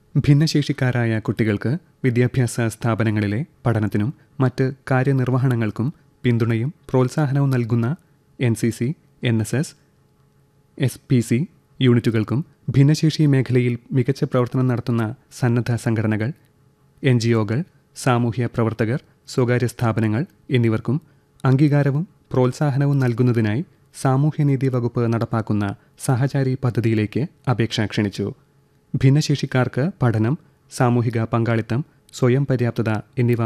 ഭിന്നശേഷിക്കാരായ കുട്ടികൾക്ക് വിദ്യാഭ്യാസ സ്ഥാപനങ്ങളിലെ പഠനത്തിനും മറ്റ് കാര്യനിർവഹണങ്ങൾക്കും പിന്തുണയും പ്രോത്സാഹനവും നൽകുന്ന N C C N S S S P C യൂണിറ്റുകൾക്കും ഭിന്നശേഷി മേഖലയിൽ മികച്ച പ്രവർത്തനം നടത്തുന്ന സന്നദ്ധ സംഘടനകൾ എൻ ജി ഒകൾ സാമൂഹ്യ പ്രവർത്തകർ സ്വകാര്യ സ്ഥാപനങ്ങൾ എന്നിവർക്കും അംഗീകാരവും പ്രോത്സാഹനവും നൽകുന്നതിനായി സാമൂഹ്യനീതി വകുപ്പ് നടപ്പാക്കുന്ന സഹചാരി പദ്ധതിയിലേക്ക് അപേക്ഷ ക്ഷണിച്ചു ഭിന്നശേഷിക്കാർക്ക് പഠനം സാമൂഹിക പങ്കാളിത്തം സ്വയം പര്യാപ്തത എന്നിവ